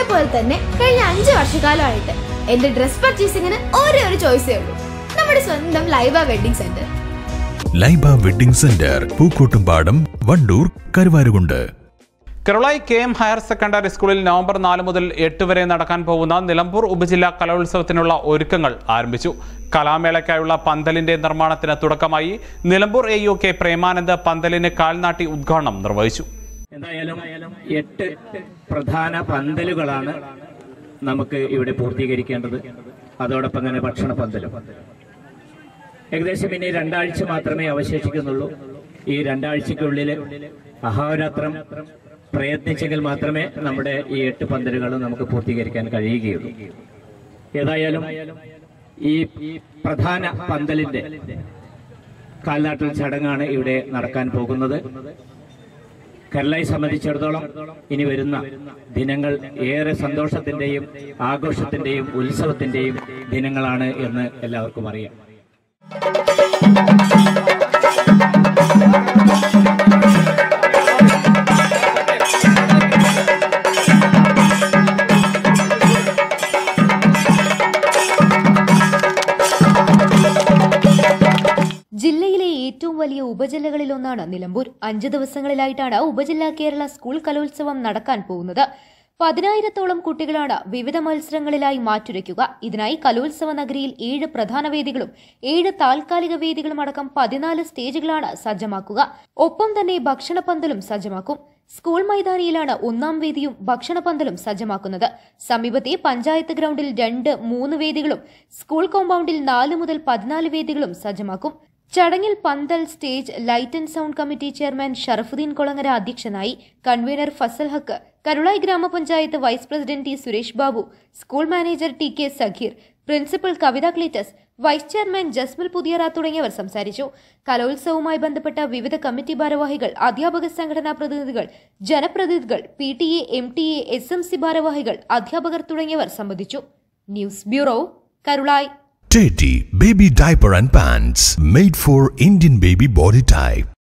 അതേപോലെ തന്നെ കഴിഞ്ഞ അഞ്ച് വർഷക്കാലമായിട്ട് എന്റെ ഡ്രസ് പർച്ചേസിങ്ങിന് ഒരേ ഒരു ചോയ്സേ ഉള്ളൂ നമ്മുടെ സ്വന്തം Laiba wedding centre Laiba wedding centre Pookkottumpadam Wandoor Karuvarakundu Karulai K M higher secondary സ്കൂളിൽ നവംബർ നാല് മുതൽ എട്ട് വരെ നടക്കാൻ പോകുന്ന നിലമ്പൂർ ഉപജില്ലാ കലോത്സവത്തിനുള്ള ഒരുക്കങ്ങൾ ആരംഭിച്ചു കലാമേളയ്ക്കായുള്ള പന്തലിന്റെ നിർമ്മാണത്തിന് തുടക്കമായി Nilambur A U K Premanand പന്തലിന് കാൽനാട്ടി ഉദ്ഘാടനം നിർവഹിച്ചു എന്തായാലും എട്ട് പ്രധാന പന്തലുകളാണ് നമുക്ക് ഇവിടെ പൂർത്തീകരിക്കേണ്ടത് അതോടൊപ്പം തന്നെ ഭക്ഷണ പന്തലും ഏകദേശം ഇനി രണ്ടാഴ്ച മാത്രമേ അവശേഷിക്കുന്നുള്ളൂ ഈ രണ്ടാഴ്ചക്കുള്ളിൽ അഹോരാത്രം പ്രയത്നിച്ചെങ്കിൽ മാത്രമേ നമ്മുടെ ഈ എട്ട് പന്തലുകളും നമുക്ക് പൂർത്തീകരിക്കാൻ കഴിയുകയുള്ളൂ ഏതായാലും ഈ പ്രധാന പന്തലിന്റെ കാൽനാട്ടൽ ചടങ്ങാണ് ഇവിടെ നടക്കാൻ പോകുന്നത് കേരളയെ സംബന്ധിച്ചിടത്തോളം ഇനി വരുന്ന ദിനങ്ങൾ ഏറെ സന്തോഷത്തിന്റെയും ആഘോഷത്തിന്റെയും ഉത്സവത്തിന്റെയും ദിനങ്ങളാണ് എന്ന് എല്ലാവർക്കും അറിയാം ജില്ലയിലെ ഏറ്റവും വലിയ ഉപജില്ലകളിലൊന്നാണ് നിലമ്പൂർ അഞ്ച് ദിവസങ്ങളിലായിട്ടാണ് ഉപജില്ലാ കേരള സ്കൂൾ കലോത്സവം നടക്കാൻ പോകുന്നത് പതിനായിരത്തോളം കുട്ടികളാണ് വിവിധ മത്സരങ്ങളിലായി മാറ്റുരയ്ക്കുക ഇതിനായി കലോത്സവ നഗരിയിൽ ഏഴ് പ്രധാന വേദികളും ഏഴ് താൽക്കാലിക വേദികളും അടക്കം പതിനാല് സ്റ്റേജുകളാണ് സജ്ജമാക്കുക ഒപ്പം തന്നെ ഭക്ഷണപന്തലും സജ്ജമാക്കും സ്കൂൾ മൈതാനിയിലാണ് ഒന്നാം വേദിയും ഭക്ഷണപന്തലും സജ്ജമാക്കുന്നത് സമീപത്തെ പഞ്ചായത്ത് ഗ്രൗണ്ടിൽ രണ്ട് മൂന്ന് വേദികളും സ്കൂൾ കോമ്പൗണ്ടിൽ നാല് മുതൽ പതിനാല് വേദികളും സജ്ജമാക്കും ചടങ്ങിൽ പന്തൽ stage light and sound committee chairman Sharafudheen Kolangara അധ്യക്ഷനായി കൺവീനർ ഫസൽ ഹക്ക് കരുളായി ഗ്രാമപഞ്ചായത്ത് vice president T Suresh Babu school manager T K Sakheer principal Kavitha Cleetus vice chairman Jasmil Puthiyara തുടങ്ങിയവർ സംസാരിച്ചു കലോത്സവവുമായി ബന്ധപ്പെട്ട വിവിധ കമ്മിറ്റി ഭാരവാഹികൾ അധ്യാപക സംഘടനാ പ്രതിനിധികൾ ജനപ്രതിനിധികൾ P T A M T A S M C ഭാരവാഹികൾ അധ്യാപകർ തുടങ്ങിയവർ സംബന്ധിച്ചു news bureau Karulai Teddy Baby Diaper and Pants made for Indian baby body type.